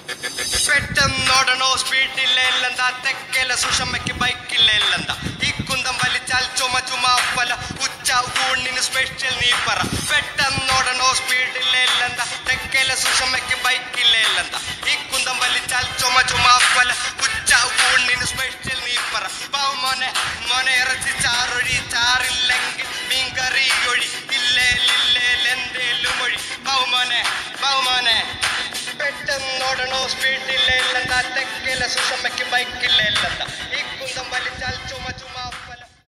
പെട്ടെന്നോടണോ സ്പീഡില്ലെന്താ തെക്കല സുഷമ്മയ്ക്ക് ബൈക്കില്ലെന്താ ഈ കുന്തം വലിച്ചാൽ ചുമ ചുമാപ്പല ഉച്ച ഊണിന് സ്പെഷ്യൽ നീ പറ പെട്ടെന്നോടണോ സ്പീഡില്ലെന്താ തെക്കല സുഷമ്മയ്ക്ക് ബൈക്കില്ലെന്താ ഈ കുന്തം വലിച്ചാൽ ചുമ ചുമാപ്പല ഉച്ച ഊണിന് സ്പെഷ്യൽ നീ പറ പാവ മോനെ മോനെ ഇറച്ചി ചാറൊഴി ചാറില്ലെങ്കിൽ മീൻകറി ഒഴി ഇല്ലേലില്ലേലെന്തേലും ഒഴി പാവ മോനെ പാവ മോനെ പെട്ടെന്നോടണോ സ്പീഡില്ലെന്താ തെക്കല സുഷമ്മയ്ക്ക് ബൈക്കില്ലെന്താ ഈ കുന്തം വലിച്ചാൽ ചുമ ചുമ